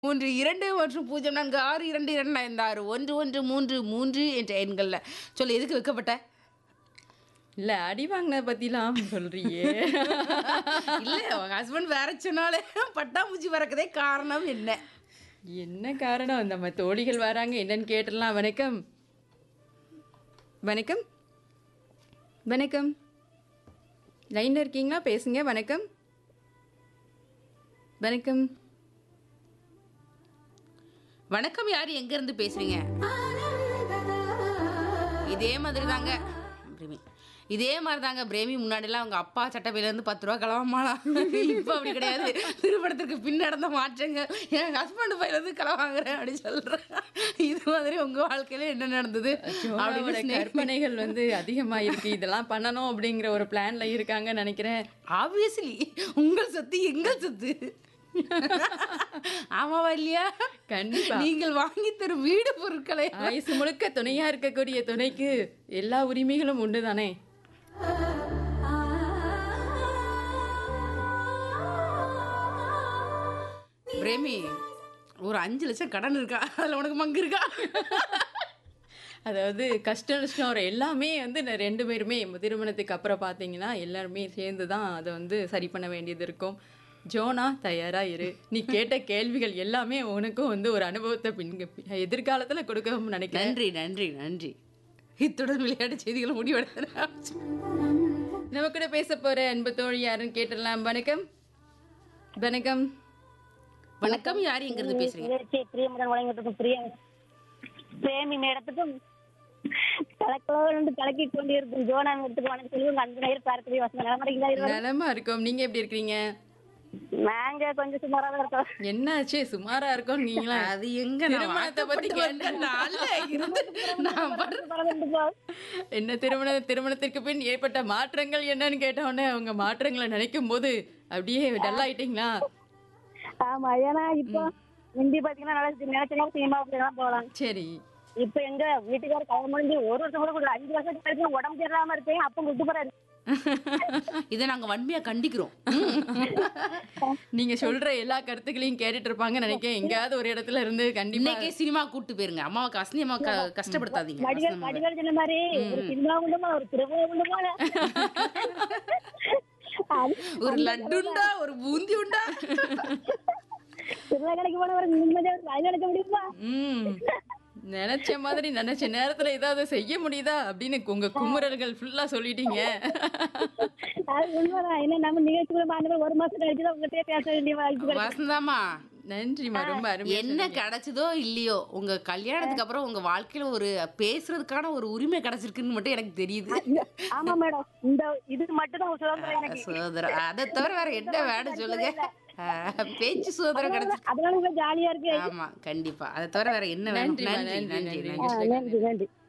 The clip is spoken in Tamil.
மூன்று இரண்டு மற்றும் பூஜ்ஜியம் நான்கு ஆறு இரண்டு இரண்டு ஐந்து ஆறு ஒன்று ஒன்று மூன்று மூன்று என்ற எண்களில் சொல்லு எதுக்கு வைக்கப்பட்ட இல்ல அடி வாங்கினத பத்திலாம் சொல்றியே இல்லை உங்க ஹஸ்பண்ட் வேற சொன்னாலே பட்டாம்பூச்சி பறக்கதே காரணம் என்ன என்ன காரணம் நம்ம தோழிகள் வராங்க என்னன்னு கேட்டுடலாம் வணக்கம் வணக்கம் வணக்கம் லைன்ல இருக்கீங்களா பேசுங்க வணக்கம் வணக்கம் வணக்கம் யார் எங்க இருந்து பேசுறீங்க இதே மாதிரி தாங்க பிரேமி இதே மாதிரி தாங்க பிரேமி முன்னாடிலாம் அவங்க அப்பா சட்டப்பையிலேருந்து பத்து ரூபா கிளவாமாலாம் இப்போ அப்படி கிடையாது திருமணத்திற்கு பின் நடந்த மாற்றங்கள் என் ஹஸ்பண்ட் பையிலேருந்து கிளவாங்குறேன் அப்படின்னு சொல்கிறேன் இது மாதிரி உங்கள் வாழ்க்கையில என்ன நடந்தது ஜோனாவோட அப்படின்னு கற்பனைகள் வந்து அதிகமா இருக்கு இதெல்லாம் பண்ணணும் அப்படிங்கிற ஒரு பிளான்ல இருக்காங்கன்னு நினைக்கிறேன் ஆப்வியஸ்லி உங்கள் சொத்து எங்கள் சொத்து ஆமாவா இல்லையா கண்டிப்பா. நீங்கள் வாங்கி தரும் வீடு பொருட்களை ஆயுசு முழுக்க துணையா இருக்கக்கூடிய துணைக்கு எல்லா உரிமைகளும் உண்டு தானே பிரேமி ஒரு அஞ்சு லட்சம் கடன் இருக்கா அதுல உனக்கு மங்கு இருக்கா அதாவது கஷ்ட நஷ்டம் ஒரு எல்லாமே வந்து இந்த ரெண்டு பேருமே திருமணத்துக்கு அப்புறம் பார்த்தீங்கன்னா எல்லாருமே சேர்ந்து தான் அதை வந்து சரி பண்ண வேண்டியது இருக்கும் ஜோனா தயாரா இரு நீ கேட்ட கேள்விகள் எல்லாமே உனக்கும் வந்து ஒரு அனுபவத்தை பின் எதிர்காலத்துல கொடுக்கவும் நினைக்கிறேன் நன்றி நன்றி நன்றி இத்துடன் விளையாட்டு செய்திகளை முடிவெடுக்கிறேன் நம்ம கூட பேச போற அன்பு தோழி யாருன்னு கேட்டுடலாம் வணக்கம் வணக்கம் வணக்கம் யார் எங்க இருந்து பேசுறீங்க நிகழ்ச்சியை பிரியமுடன் வழங்கிட்டு பிரியா பிரேமி மேடத்துக்கும் கலக்கலோடு கலக்கி கொண்டிருக்கும் ஜோனா மேடத்துக்கு வணக்கம் சொல்லி உங்க அன்பு நேர் பார்க்கவே வசந்த நிலமறைக்கு தான் நலமா இருக்கோம் நீங்க எப்படி இருக்கீங்க நாங்க கொஞ்சம் சுமாரா தான் இருக்கோம் என்னாச்சு சுமாரா இருக்கோம் நீங்களா அது எங்க நான் திருமணத்தை பத்தி வாக்கப்பட்டு வந்த நாள்ல இருந்து நான் படுற பரவாயில்ல போ. என்ன திருமண திருமணத்திற்கு பின் ஏற்பட்ட மாற்றங்கள் என்னன்னு கேட்ட உடனே அவங்க மாற்றங்களை நினைக்கும் போது அப்படியே டல் ஆயிட்டீங்களா ஆமா ஏன்னா இப்போ முந்தி பாத்தீங்கன்னா நல்லா நினைச்ச நேரம் சினிமா எல்லாம் போகலாம் சரி இப்ப எங்க வீட்டுக்கார கல்யாணம் முடிஞ்சு ஒரு வருஷம் கூட கூட அஞ்சு வருஷம் கழிச்சு உடம்பு சரியில்லாம இருக்கேன் அப்ப விட்டு போறாரு இதை நாங்க வன்மையா கண்டிக்கிறோம் நீங்க சொல்ற எல்லா கருத்துக்களையும் கேட்டுட்டு இருப்பாங்க நினைக்கிறேன் எங்கேயாவது ஒரு இடத்துல இருந்து கண்டிப்பா இன்னைக்கே சினிமா கூட்டு போயிருங்க அம்மாவுக்கு அஸ்னி அம்மா க- கஷ்டப்படுத்தாதீங்க வடிவேல் அஸ்னி அம்மாவை. வடிவேல் சொன்ன மாதிரி ஒரு சினிமா உண்டுமா ஒரு திருவிழா உண்டுமா ஒரு லட்டுண்டா ஒரு பூந்தி உண்டா திருவிழா கடைக்கு போன ஒரு நிம்மதியா ஒரு வாய் நடக்க முடியுமா ம் நினைச்ச மாதிரி நினைச்ச நேரத்துல ஏதாவது செய்ய முடியுதா அப்படின்னு உங்க குமுறல்கள் ஃபுல்லா சொல்லிட்டீங்க அது உண்மைதான் என்ன நம்ம நிகழ்ச்சிக்குள்ள மாநில ஒரு மாசம் கழிச்சு தான் உங்ககிட்டயே பேச வேண்டிய வாய்ப்பு கிடைக்கும். வசந்தாமா நன்றிமா ரொம்ப அருமையா என்ன கிடைச்சதோ இல்லையோ உங்க கல்யாணத்துக்கு அப்புறம் உங்க வாழ்க்கையில ஒரு பேசுறதுக்கான ஒரு உரிமை கிடைச்சிருக்குன்னு மட்டும் எனக்கு தெரியுது ஆமா மேடம் இந்த இதுக்கு மட்டும் தான் சுதந்திரம் எனக்கு சுதந்திரம் அதை தவிர வேற என்ன வேணும் சொல்லுங்க ஆஹ், பேச்சு சுதந்திரம் கிடைச்சிருக்கு அதனால உங்களுக்கு ஜாலியா இருக்கு ஆமா கண்டிப்பா அதை தவிர வேற என்ன வேணும் நன்றிமா, நன்றி நன்றி, நன்றி நன்றி. நன்றி நன்றி நன்றி